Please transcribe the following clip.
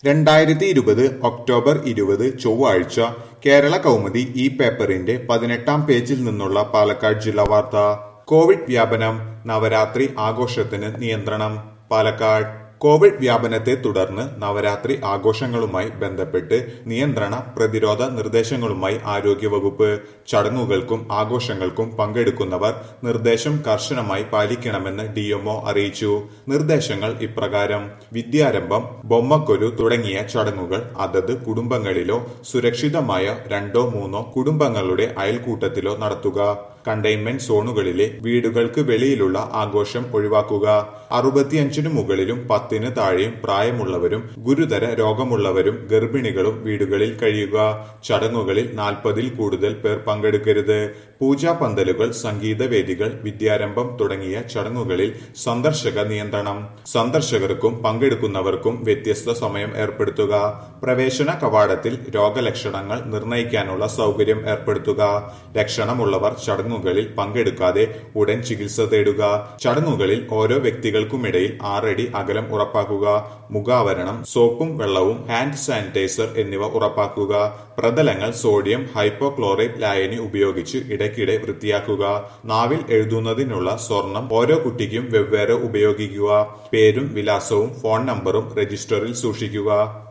രണ്ടായിരത്തി ഇരുപത് ഒക്ടോബർ ഇരുപത് ചൊവ്വാഴ്ച കേരള കൗമുദി ഈ പേപ്പറിന്റെ പതിനെട്ടാം പേജിൽ നിന്നുള്ള പാലക്കാട് ജില്ലാ വാർത്ത കോവിഡ് വ്യാപനം നവരാത്രി ആഘോഷത്തിന് നിയന്ത്രണം പാലക്കാട് കോവിഡ് വ്യാപനത്തെ തുടർന്ന് നവരാത്രി ആഘോഷങ്ങളുമായി ബന്ധപ്പെട്ട് നിയന്ത്രണ പ്രതിരോധ നിർദ്ദേശങ്ങളുമായി ആരോഗ്യവകുപ്പ് ചടങ്ങുകൾക്കും ആഘോഷങ്ങൾക്കും പങ്കെടുക്കുന്നവർ നിർദ്ദേശം കർശനമായി പാലിക്കണമെന്ന് ഡിഎംഒ അറിയിച്ചു നിർദ്ദേശങ്ങൾ ഇപ്രകാരം വിദ്യാരംഭം ബൊമ്മക്കൊലു തുടങ്ങിയ ചടങ്ങുകൾ അതത് കുടുംബങ്ങളിലോ സുരക്ഷിതമായ രണ്ടോ മൂന്നോ കുടുംബങ്ങളുടെ അയൽക്കൂട്ടത്തിലോ നടത്തുക കണ്ടെയ്ൻമെന്റ് സോണുകളിലെ വീടുകൾക്ക് വെളിയിലുള്ള ആഘോഷം ഒഴിവാക്കുക അറുപത്തിയഞ്ചിനു മുകളിലും പത്തിന് താഴെയും പ്രായമുള്ളവരും ഗുരുതര രോഗമുള്ളവരും ഗർഭിണികളും വീടുകളിൽ കഴിയുക ചടങ്ങുകളിൽ നാൽപ്പതിൽ കൂടുതൽ പേർ പങ്കെടുക്കരുത് പൂജാ പന്തലുകൾ സംഗീതവേദികൾ വിദ്യാരംഭം തുടങ്ങിയ ചടങ്ങുകളിൽ സന്ദർശക നിയന്ത്രണം സന്ദർശകർക്കും പങ്കെടുക്കുന്നവർക്കും വ്യത്യസ്ത സമയം ഏർപ്പെടുത്തുക പ്രവേശന കവാടത്തിൽ രോഗലക്ഷണങ്ങൾ നിർണയിക്കാനുള്ള സൗകര്യം ഏർപ്പെടുത്തുക ലക്ഷണമുള്ളവർ ചടങ്ങുകളിൽ പങ്കെടുക്കാതെ ഉടൻ ചികിത്സ തേടുക ചടങ്ങുകളിൽ ഓരോ വ്യക്തികൾക്കുമിടയിൽ ആറടി അകലം ഉറപ്പാക്കുക മുഖാവരണം സോപ്പും വെള്ളവും ഹാൻഡ് സാനിറ്റൈസർ എന്നിവ ഉറപ്പാക്കുക പ്രതലങ്ങൾ സോഡിയം ഹൈപ്പോക്ലോറേറ്റ് ലായനി ഉപയോഗിച്ച് ഇടയ്ക്കിടെ വൃത്തിയാക്കുക നാവിൽ എഴുതുന്നതിനുള്ള സ്വർണം ഓരോ കുട്ടിക്കും വെവ്വേറെ ഉപയോഗിക്കുക പേരും വിലാസവും ഫോൺ നമ്പറും രജിസ്റ്ററിൽ സൂക്ഷിക്കുക